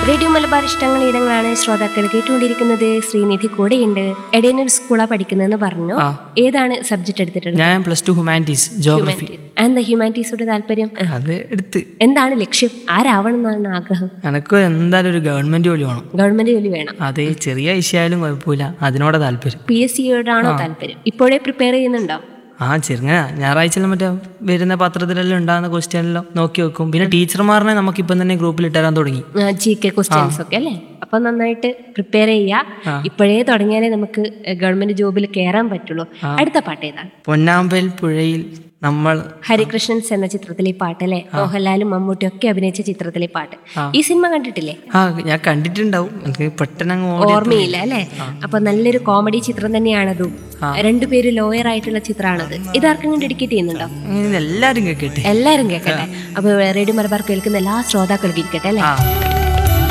Radio Malabar ഇഷ്ടങ്ങൾ ഇടങ്ങളാണ് ശ്രോതാക്കൾ കേട്ടുകൊണ്ടിരിക്കുന്നത് ശ്രീനിധി കൂടെയുണ്ട് എടയനൂർ സ്കൂളാ പഠിക്കുന്നതെന്ന് പറഞ്ഞു ആ. ഏതാണ് സബ്ജക്ട് എടുത്തിട്ടുള്ളത് ഞാൻ പ്ലസ് ടു ഹ്യൂമാനിറ്റീസ് ജോഗ്രഫി എന്താ ഹ്യൂമാനിറ്റീസോട് താല്പര്യം അത് എടുത്ത് എന്താണ് ലക്ഷ്യം ആരാവണം എന്നാണ് ആഗ്രഹം എനക്ക് എന്തായാലും ഒരു ഗവൺമെന്റ് ജോലി വേണം ഗവൺമെന്റ് ജോലി വേണം അത് ചെറിയ വിഷയമായാലും കുഴപ്പമില്ല അതിനോടെ താല്പര്യം പി എസ് സിയോടാണോ താല്പര്യം ഇപ്പോഴേ പ്രിപ്പയർ ചെയ്യുന്നുണ്ടോ ആ ചെറുങ്ങനെ ഞായറാഴ്ച മറ്റേ വരുന്ന പത്രത്തിലെല്ലാം ഉണ്ടാകുന്ന ക്വസ്റ്റ്യനെല്ലാം നോക്കി വെക്കും പിന്നെ ടീച്ചർമാരനെ നമുക്കിപ്പം തന്നെ ഗ്രൂപ്പിൽ ഇട്ടുതരാൻ തുടങ്ങി ജി കെ ക്വസ്റ്റ്യൻസ് ഒക്കെ അല്ലേ അപ്പൊ നന്നായിട്ട് പ്രിപ്പയർ ചെയ്യുക ഇപ്പോഴേ തുടങ്ങിയാലേ നമുക്ക് ഗവൺമെന്റ് ജോബിൽ കയറാൻ പറ്റുള്ളൂ അടുത്ത പാട്ട് ഏതാണ് പൊന്നാമ്പൽ പുഴയിൽ നമ്മൾ ഹരികൃഷ്ണൻസ് എന്ന ചിത്രത്തിലെ പാട്ട് അല്ലേ മോഹൻലാലും മമ്മൂട്ടിയും ഒക്കെ അഭിനയിച്ച ചിത്രത്തിലെ പാട്ട് ഈ സിനിമ കണ്ടിട്ടില്ലേ ആ ഞാൻ കണ്ടിട്ടുണ്ടാവും എനിക്ക് പെട്ടെന്ന് അങ്ങ് ഓടി ഓർമ്മയില്ല അല്ലേ അപ്പൊ നല്ലൊരു കോമഡി ചിത്രം തന്നെയാണതും രണ്ടുപേര് ലോയർ ആയിട്ടുള്ള ചിത്രമാണത് ഇതാർക്കെങ്കിലും ഡെഡിക്കേറ്റ് ചെയ്യുന്നുണ്ടോ ഇങ്ങനെ എല്ലാരും കേക്കട്ടെ എല്ലാരും കേൾക്കട്ടെ അപ്പൊ റേഡിയോ മലബാർ കേൾക്കുന്ന എല്ലാ ശ്രോതാക്കൾക്കും ഇരിക്കട്ടെ അല്ലേ ആ